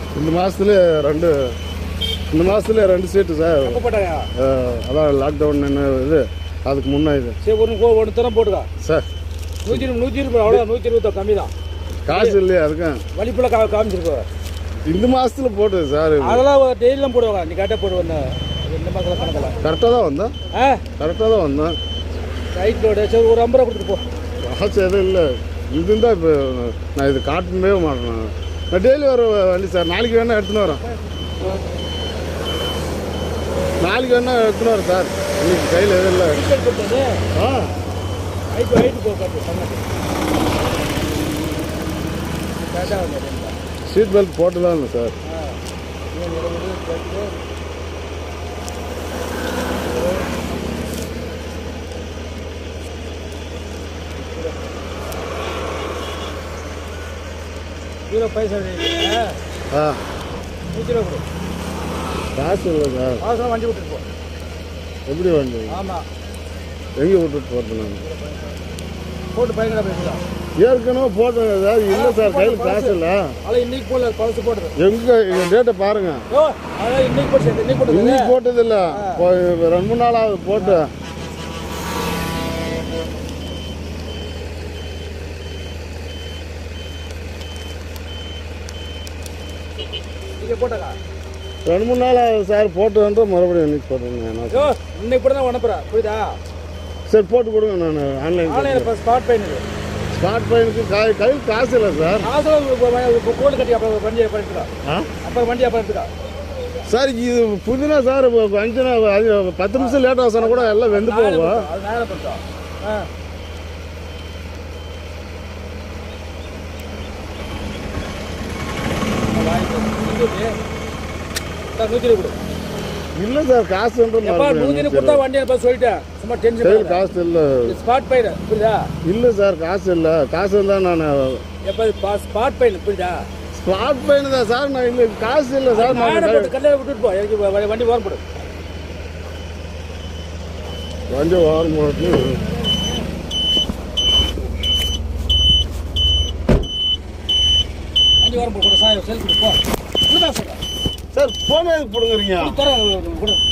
இந்த மாதத்துல ரெண்டு இந்த மாதத்துல ரெண்டு சீட்டு சார் எப்போ போட்டாயா அஹ், அதான் லாக்டவுன் என்ன இது அதுக்கு முன்னே இது சரி ஒன்று ஒன்று தரம் போட்டுக்கா சார் நூற்றி இருபது நூற்றி இருபது அவ்வளோ நூற்றி இருபத்தோ கம்மி தான் காசு இல்லையா அதுக்கும் வலிப்புல கா காமிச்சிருக்கோ இந்த மாதத்துல போட்டது சார் அதெல்லாம் டெய்லியும் போடுவாங்க நீ கரெக்டாக போடுவோம் இந்த மக்கள் கணக்கில் கரெக்டாக தான் வந்தேன் ஆ கரெக்டாக தான் வந்தேன் ரைட் லோடு சரி ஒரு ஐம்பது ரூபா கொடுத்துட்டு போ காசு எதுவும் இல்லை இது தான் இப்போ நான் இது காட்டவே மாட்டேன் நான் டெய்லி வர வண்டி சார் நாளைக்கு வேணா எடுத்துன்னு வரேன் நாளைக்கு வேணா எடுத்துன்னு வரேன் சார் இன்னைக்கு கையில் எதுவும் இல்லை டிக்கெட் கொடுத்தது ஆ ஹைட்டு ஹைட்டு போ காட்டு சொன்னது கரெக்டாக வந்து சீட் பெல்ட் போட்டு தான் இல்லை சார் ஆ மூணு இருபது பத்து ஜீரோ பைசா இல்லையா ஆ நூற்றி ரூபா கொடு காசு இல்லை சார் அவசரம் வண்டி விட்டுட்டு போ எப்படி வண்டி ஆமாம் எங்கே விட்டுட்டு போகிறது நான் போட்டு பயங்கர பேசுதான் ஏற்கனவே போட்டேங்க சார் இல்லை சார் கையில் காசு இல்லை அதில் இன்னைக்கு போடல பழசு போடுது எங்கே எங்கள் டேட்டை பாருங்க ஓ அதான் இன்னைக்கு போட்டு சேர்த்து இன்னைக்கு போட்டு இன்னைக்கு போட்டது இல்லை ரெண்டு மூணு நாள் ஆகுது போட்டு நீங்கள் போட்டாக்கா ரெண்டு மூணு நாள் ஆகுது சார் போட்டு வந்து மறுபடியும் இன்னைக்கு போட்டுருங்க நான் ஐயோ இன்னைக்கு போட்டு தான் அனுப்புகிறேன் புரியுதா சரி போட்டு கொடுங்க நான் ஆன்லைன் ஆன்லைனில் இப்போ ஸ்பாட் பயனுக்கு ஸ்மார்ட் பையனுக்கு காய் கையில் காசு இல்லை சார் காசு கோடு கட்டி அப்புறம் வண்டி அப்புறம் எடுத்துக்கா ஆ அப்புறம் வண்டி அப்புறம் எடுத்துக்கா சார் இது புதினா சார் இப்போ அஞ்சு நாள் அஞ்சு- பத்து நிமிஷம் லேட் ஆகுதுன்னா கூட எல்லாம் வெந்து போகும் அது நேரம் பண்ணுறோம் ஆ நூற்றி இருபது கொடு இல்லை சார் காசுன்ற எப்பா நூற்றி இருபது கொடுத்தா வண்டி அனுப்ப சொல்லிட்டேன் சும்மா டென்ஷன் கையில் காசு இல்லை ஸ்பாட் பையன் புரியுதா இல்லை சார் காசு இல்லை காசு இருந்தால் நான் எப்போ ஸ்பாட் பையன் புரியுதா ஸ்மார்ட் பையனு தான் சார் நான் இல்லை காசு இல்லை சார் நான் நானே போட்டு கல்யாணம் விட்டுட்டு போ எனக்கு வ- வண்டி ஓரம் போடு வண்டி வாரம் போட்டு வண்டி ஓரம் போடு கூட சார் செல் கொடு போ இதுதான் சொல்கிறேன் சார் போன எதுக்கு போடுங்கிறீங்க தரேன் கொடு